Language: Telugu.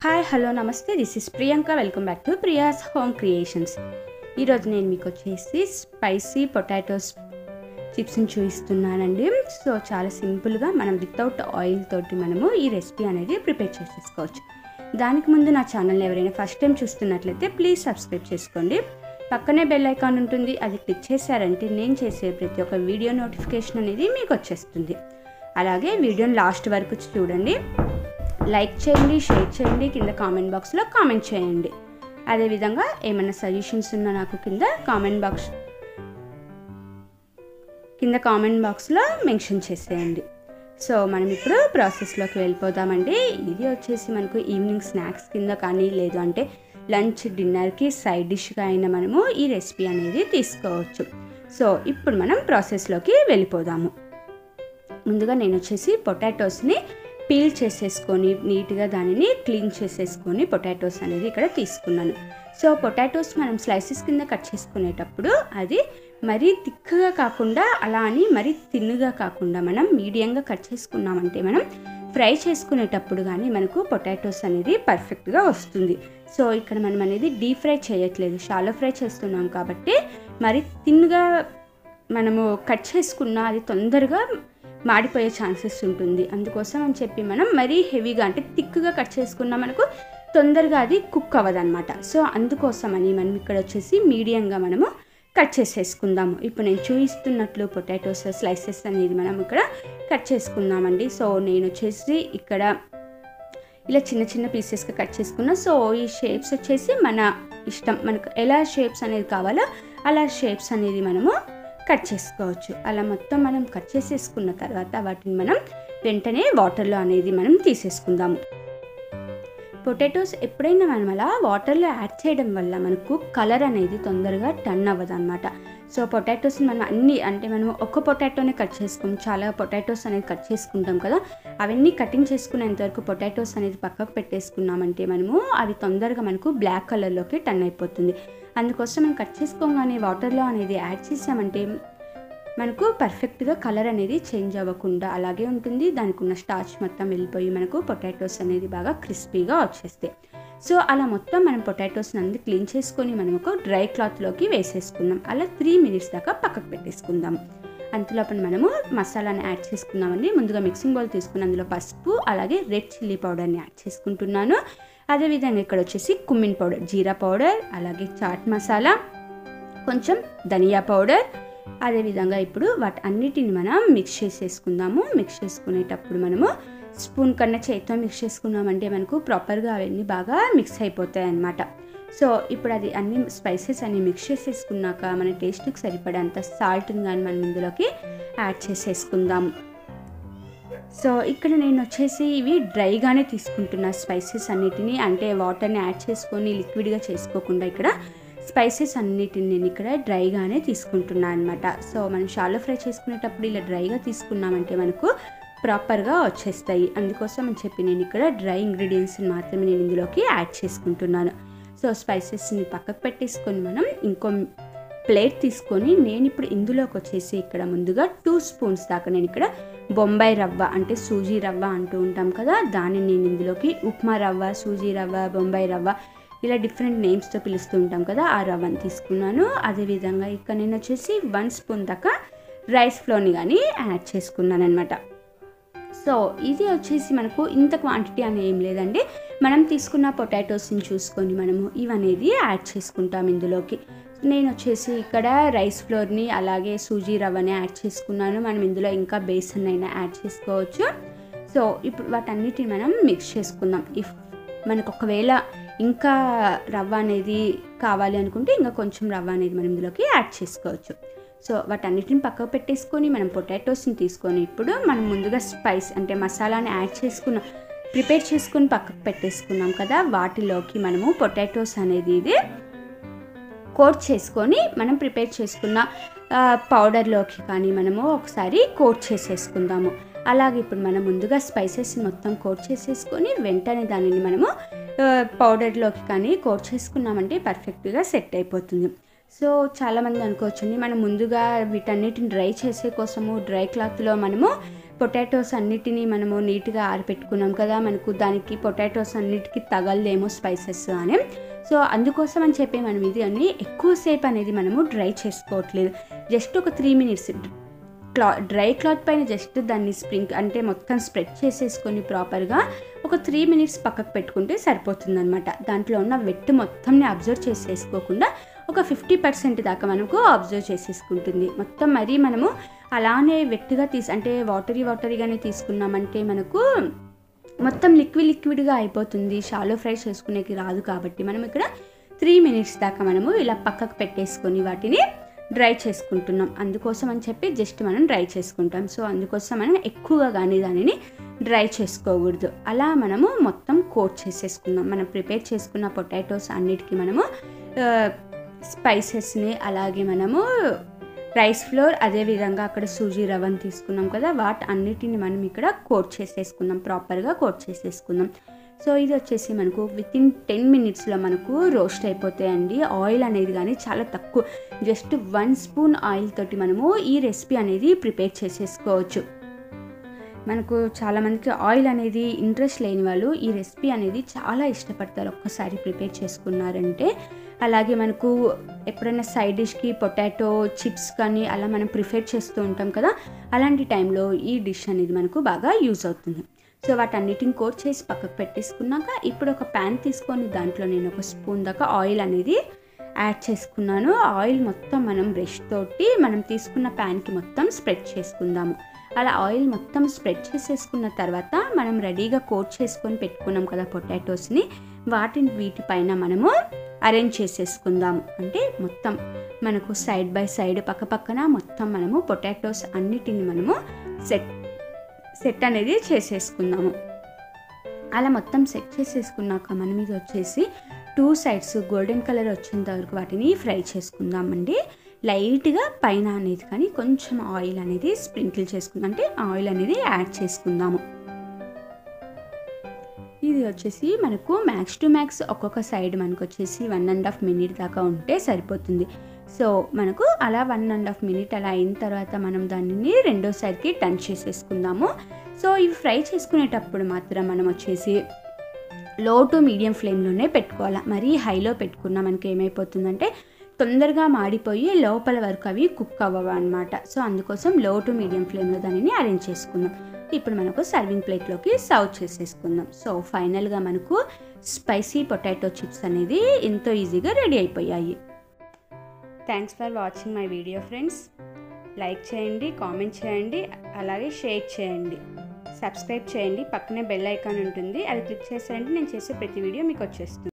హాయ్ హలో నమస్తే this is Priyanka welcome back to Priya's home creations ఈరోజు నేను మీకు వచ్చేసి స్పైసీ పొటాటోస్ చిప్స్ని చూపిస్తున్నానండి సో చాలా సింపుల్గా మనం వితౌట్ ఆయిల్ తోటి మనము ఈ రెసిపీ అనేది ప్రిపేర్ చేసేసుకోవచ్చు దానికి ముందు నా ఛానల్ని ఎవరైనా ఫస్ట్ టైం చూస్తున్నట్లయితే ప్లీజ్ సబ్స్క్రైబ్ చేసుకోండి పక్కనే బెల్ ఐకాన్ ఉంటుంది అది క్లిక్ చేశారంటే నేను చేసే ప్రతి ఒక్క వీడియో నోటిఫికేషన్ అనేది మీకు వచ్చేస్తుంది అలాగే వీడియోని లాస్ట్ వరకు చూడండి లైక్ చేయండి షేర్ చేయండి కింద కామెంట్ బాక్స్లో కామెంట్ చేయండి అదేవిధంగా ఏమైనా సజెషన్స్ ఉన్నా నాకు కింద కామెంట్ బాక్స్ కింద కామెంట్ బాక్స్లో మెన్షన్ చేసేయండి సో మనం ఇప్పుడు ప్రాసెస్లోకి వెళ్ళిపోదామండి ఇది వచ్చేసి మనకు ఈవినింగ్ స్నాక్స్ కింద కానీ లేదు అంటే లంచ్ డిన్నర్కి సైడ్ డిష్గా అయినా మనము ఈ రెసిపీ అనేది తీసుకోవచ్చు సో ఇప్పుడు మనం ప్రాసెస్లోకి వెళ్ళిపోదాము ముందుగా నేను వచ్చేసి పొటాటోస్ని పీల్ చేసేసుకొని నీట్గా దానిని క్లీన్ చేసేసుకొని పొటాటోస్ అనేది ఇక్కడ తీసుకున్నాను సో పొటాటోస్ మనం స్లైసెస్ కింద కట్ చేసుకునేటప్పుడు అది మరీ థిక్గా కాకుండా అలా అని మరీ తిన్నుగా కాకుండా మనం మీడియంగా కట్ చేసుకున్నామంటే మనం ఫ్రై చేసుకునేటప్పుడు కానీ మనకు పొటాటోస్ అనేది పర్ఫెక్ట్గా వస్తుంది సో ఇక్కడ మనం అనేది డీప్ ఫ్రై చేయట్లేదు షాలో ఫ్రై చేస్తున్నాం కాబట్టి మరి తిన్గా మనము కట్ చేసుకున్న అది తొందరగా మాడిపోయే ఛాన్సెస్ ఉంటుంది అందుకోసం అని చెప్పి మనం మరీ హెవీగా అంటే థిక్గా కట్ చేసుకున్న మనకు తొందరగా అది కుక్ అవ్వదన్నమాట సో అందుకోసమని మనం ఇక్కడ వచ్చేసి మీడియంగా మనము కట్ చేసేసుకుందాము ఇప్పుడు నేను చూపిస్తున్నట్లు పొటాటోస్ స్లైసెస్ అనేది మనం ఇక్కడ కట్ చేసుకుందామండి సో నేను వచ్చేసి ఇక్కడ ఇలా చిన్న చిన్న పీసెస్గా కట్ చేసుకున్నా సో ఈ షేప్స్ వచ్చేసి మన ఇష్టం మనకు ఎలా షేప్స్ అనేది కావాలో అలా షేప్స్ అనేది మనము కట్ చేసుకోవచ్చు అలా మొత్తం మనం కట్ చేసేసుకున్న తర్వాత వాటిని మనం వెంటనే వాటర్లో అనేది మనం తీసేసుకుందాము పొటాటోస్ ఎప్పుడైనా మనం అలా వాటర్లో యాడ్ చేయడం వల్ల మనకు కలర్ అనేది తొందరగా టర్న్ అవ్వదు అనమాట సో పొటాటోస్ మనం అన్ని అంటే మనం ఒక్క పొటాటోనే కట్ చేసుకోం చాలా పొటాటోస్ అనేది కట్ చేసుకుంటాం కదా అవన్నీ కటింగ్ చేసుకునేంత వరకు పొటాటోస్ అనేది పక్కకు పెట్టేసుకున్నామంటే మనము అవి తొందరగా మనకు బ్లాక్ కలర్లోకి టర్న్ అయిపోతుంది అందుకోసం మనం కట్ చేసుకోగానే వాటర్లో అనేది యాడ్ చేసామంటే మనకు పర్ఫెక్ట్గా కలర్ అనేది చేంజ్ అవ్వకుండా అలాగే ఉంటుంది దానికి ఉన్న స్టార్చ్ మొత్తం వెళ్ళిపోయి మనకు పొటాటోస్ అనేది బాగా క్రిస్పీగా వచ్చేస్తాయి సో అలా మొత్తం మనం పొటాటోస్ అన్ని క్లీన్ చేసుకొని మనం ఒక డ్రై క్లాత్లోకి వేసేసుకుందాం అలా త్రీ మినిట్స్ దాకా పక్కకు పెట్టేసుకుందాం అంతలోపల మనము మసాలాని యాడ్ చేసుకుందామండి ముందుగా మిక్సింగ్ బౌల్ తీసుకుని అందులో పసుపు అలాగే రెడ్ చిల్లీ పౌడర్ని యాడ్ చేసుకుంటున్నాను అదేవిధంగా ఇక్కడ వచ్చేసి కుమ్మిన్ పౌడర్ జీరా పౌడర్ అలాగే చాట్ మసాలా కొంచెం ధనియా పౌడర్ అదేవిధంగా ఇప్పుడు వాటి అన్నిటిని మనం మిక్స్ చేసేసుకుందాము మిక్స్ చేసుకునేటప్పుడు మనము స్పూన్ కన్నా చేతితో మిక్స్ చేసుకున్నామంటే మనకు ప్రాపర్గా అవన్నీ బాగా మిక్స్ అయిపోతాయి అన్నమాట సో ఇప్పుడు అది అన్ని స్పైసెస్ అన్ని మిక్స్ చేసేసుకున్నాక మన టేస్ట్కి సరిపడంత సాల్ట్ని కానీ మనం ఇందులోకి యాడ్ చేసేసుకుందాం సో ఇక్కడ నేను వచ్చేసి ఇవి డ్రైగానే తీసుకుంటున్నా స్పైసెస్ అన్నిటిని అంటే వాటర్ని యాడ్ చేసుకొని లిక్విడ్గా చేసుకోకుండా ఇక్కడ స్పైసెస్ అన్నిటిని నేను ఇక్కడ డ్రైగానే తీసుకుంటున్నాను అనమాట సో మనం షాలో ఫ్రై చేసుకునేటప్పుడు ఇలా డ్రైగా తీసుకున్నామంటే మనకు ప్రాపర్గా వచ్చేస్తాయి అందుకోసం అని చెప్పి నేను ఇక్కడ డ్రై ఇంగ్రీడియంట్స్ని మాత్రమే నేను ఇందులోకి యాడ్ చేసుకుంటున్నాను సో స్పైసెస్ని పక్కకు పెట్టేసుకొని మనం ఇంకో ప్లేట్ తీసుకొని నేను ఇప్పుడు ఇందులోకి వచ్చేసి ఇక్కడ ముందుగా టూ స్పూన్స్ దాకా నేను ఇక్కడ బొంబాయి రవ్వ అంటే సూజీ రవ్వ అంటూ ఉంటాం కదా దాన్ని నేను ఇందులోకి ఉప్మా రవ్వ సూజీ రవ్వ బొంబాయి రవ్వ ఇలా డిఫరెంట్ నేమ్స్తో పిలుస్తూ ఉంటాం కదా ఆ రవ్వని తీసుకున్నాను అదేవిధంగా ఇక్కడ నేను వచ్చేసి వన్ స్పూన్ దాకా రైస్ ఫ్లోర్ని కానీ యాడ్ చేసుకున్నాను అనమాట సో ఇది వచ్చేసి మనకు ఇంత క్వాంటిటీ అని ఏం లేదండి మనం తీసుకున్న పొటాటోస్ని చూసుకొని మనము ఇవనేది యాడ్ చేసుకుంటాం ఇందులోకి నేను వచ్చేసి ఇక్కడ రైస్ ఫ్లోర్ని అలాగే సూజీ రవ్వని యాడ్ చేసుకున్నాను మనం ఇందులో ఇంకా బేసన్ అయినా యాడ్ చేసుకోవచ్చు సో ఇప్పుడు వాటన్నిటిని మనం మిక్స్ చేసుకుందాం ఇఫ్ మనకు ఒకవేళ ఇంకా రవ్వ అనేది కావాలి అనుకుంటే ఇంకా కొంచెం రవ్వ అనేది మనం ఇందులోకి యాడ్ చేసుకోవచ్చు సో వాటన్నిటిని పక్కకు పెట్టేసుకొని మనం పొటాటోస్ని తీసుకొని ఇప్పుడు మనం ముందుగా స్పైస్ అంటే మసాలాని యాడ్ చేసుకున్న ప్రిపేర్ చేసుకొని పక్కకు పెట్టేసుకున్నాం కదా వాటిలోకి మనము పొటాటోస్ అనేది ఇది కోట్ చేసుకొని మనం ప్రిపేర్ చేసుకున్న పౌడర్లోకి కానీ మనము ఒకసారి కోట్ చేసేసుకుందాము అలాగే ఇప్పుడు మనం ముందుగా స్పైసెస్ మొత్తం కోట్ చేసేసుకొని వెంటనే దానిని మనము పౌడర్లోకి కానీ కోట్ చేసుకున్నామంటే పర్ఫెక్ట్గా సెట్ అయిపోతుంది సో చాలామంది అనుకోవచ్చండి మనం ముందుగా వీటన్నిటిని డ్రై చేసే కోసము డ్రై క్లాత్లో మనము పొటాటోస్ అన్నిటినీ మనము నీట్గా ఆరిపెట్టుకున్నాం కదా మనకు దానికి పొటాటోస్ అన్నిటికీ తగలదేమో స్పైసెస్ అని సో అందుకోసం అని చెప్పి మనం ఇది అన్ని ఎక్కువసేపు అనేది మనము డ్రై చేసుకోవట్లేదు జస్ట్ ఒక త్రీ మినిట్స్ క్లా డ్రై క్లాత్ పైన జస్ట్ దాన్ని స్ప్రింక్ అంటే మొత్తం స్ప్రెడ్ చేసేసుకొని ప్రాపర్గా ఒక త్రీ మినిట్స్ పక్కకు పెట్టుకుంటే సరిపోతుంది అనమాట దాంట్లో ఉన్న వెట్ మొత్తంని అబ్జర్వ్ చేసేసుకోకుండా ఒక ఫిఫ్టీ పర్సెంట్ దాకా మనకు అబ్జర్వ్ చేసేసుకుంటుంది మొత్తం మరీ మనము అలానే వెట్గా తీసి అంటే వాటరీ వాటరీగానే తీసుకున్నామంటే మనకు మొత్తం లిక్విడ్ లిక్విడ్గా అయిపోతుంది షాలో ఫ్రై చేసుకునేకి రాదు కాబట్టి మనం ఇక్కడ త్రీ మినిట్స్ దాకా మనము ఇలా పక్కకు పెట్టేసుకొని వాటిని డ్రై చేసుకుంటున్నాం అందుకోసం అని చెప్పి జస్ట్ మనం డ్రై చేసుకుంటాం సో అందుకోసం మనం ఎక్కువగా కానీ దానిని డ్రై చేసుకోకూడదు అలా మనము మొత్తం కోట్ చేసేసుకుందాం మనం ప్రిపేర్ చేసుకున్న పొటాటోస్ అన్నిటికీ మనము స్పైసెస్ని అలాగే మనము రైస్ ఫ్లోర్ అదేవిధంగా అక్కడ సూజీ రవ్వని తీసుకున్నాం కదా వాటి అన్నిటిని మనం ఇక్కడ కోట్ చేసేసుకుందాం ప్రాపర్గా కోట్ చేసేసుకుందాం సో ఇది వచ్చేసి మనకు విత్ ఇన్ టెన్ మినిట్స్లో మనకు రోస్ట్ అయిపోతాయండి ఆయిల్ అనేది కానీ చాలా తక్కువ జస్ట్ వన్ స్పూన్ ఆయిల్ తోటి మనము ఈ రెసిపీ అనేది ప్రిపేర్ చేసేసుకోవచ్చు మనకు చాలామందికి ఆయిల్ అనేది ఇంట్రెస్ట్ లేని వాళ్ళు ఈ రెసిపీ అనేది చాలా ఇష్టపడతారు ఒక్కసారి ప్రిపేర్ చేసుకున్నారంటే అలాగే మనకు ఎప్పుడైనా సైడ్ డిష్కి పొటాటో చిప్స్ కానీ అలా మనం ప్రిఫర్ చేస్తూ ఉంటాం కదా అలాంటి టైంలో ఈ డిష్ అనేది మనకు బాగా యూజ్ అవుతుంది సో వాటన్నిటిని కోట్ చేసి పక్కకు పెట్టేసుకున్నాక ఇప్పుడు ఒక ప్యాన్ తీసుకొని దాంట్లో నేను ఒక స్పూన్ దాకా ఆయిల్ అనేది యాడ్ చేసుకున్నాను ఆయిల్ మొత్తం మనం బ్రష్ తోటి మనం తీసుకున్న ప్యాన్కి మొత్తం స్ప్రెడ్ చేసుకుందాము అలా ఆయిల్ మొత్తం స్ప్రెడ్ చేసేసుకున్న తర్వాత మనం రెడీగా కోట్ చేసుకొని పెట్టుకున్నాం కదా పొటాటోస్ని వాటిని వీటిపైన మనము అరేంజ్ చేసేసుకుందాము అంటే మొత్తం మనకు సైడ్ బై సైడ్ పక్క పక్కన మొత్తం మనము పొటాటోస్ అన్నిటిని మనము సెట్ సెట్ అనేది చేసేసుకుందాము అలా మొత్తం సెట్ చేసేసుకున్నాక మనం ఇది వచ్చేసి టూ సైడ్స్ గోల్డెన్ కలర్ వచ్చేంత వరకు వాటిని ఫ్రై చేసుకుందామండి లైట్గా పైన అనేది కానీ కొంచెం ఆయిల్ అనేది స్ప్రింకిల్ చేసుకుందాం అంటే ఆయిల్ అనేది యాడ్ చేసుకుందాము ఇది వచ్చేసి మనకు మ్యాక్స్ టు మ్యాక్స్ ఒక్కొక్క సైడ్ మనకు వచ్చేసి వన్ అండ్ హాఫ్ మినిట్ దాకా ఉంటే సరిపోతుంది సో మనకు అలా వన్ అండ్ హాఫ్ మినిట్ అలా అయిన తర్వాత మనం దానిని రెండో సైడ్కి టర్న్ చేసేసుకుందాము సో ఇవి ఫ్రై చేసుకునేటప్పుడు మాత్రం మనం వచ్చేసి లో టు మీడియం ఫ్లేమ్లోనే పెట్టుకోవాలి మరీ హైలో పెట్టుకున్నా మనకి ఏమైపోతుందంటే తొందరగా మాడిపోయి లోపల వరకు అవి కుక్ అవ్వవు అనమాట సో అందుకోసం లో టు మీడియం ఫ్లేమ్లో దానిని అరేంజ్ చేసుకుందాం ఇప్పుడు మనకు సర్వింగ్ ప్లేట్లోకి సర్వ్ చేసేసుకుందాం సో ఫైనల్గా మనకు స్పైసీ పొటాటో చిప్స్ అనేది ఎంతో ఈజీగా రెడీ అయిపోయాయి thanks for watching my video friends like చేయండి కామెంట్ చేయండి అలాగే షేర్ చేయండి సబ్స్క్రైబ్ చేయండి పక్కనే బెల్ ఐకాన్ ఉంటుంది అది క్లిక్ చేశారంటే నేను చేసే ప్రతి వీడియో మీకు వచ్చేస్తుంది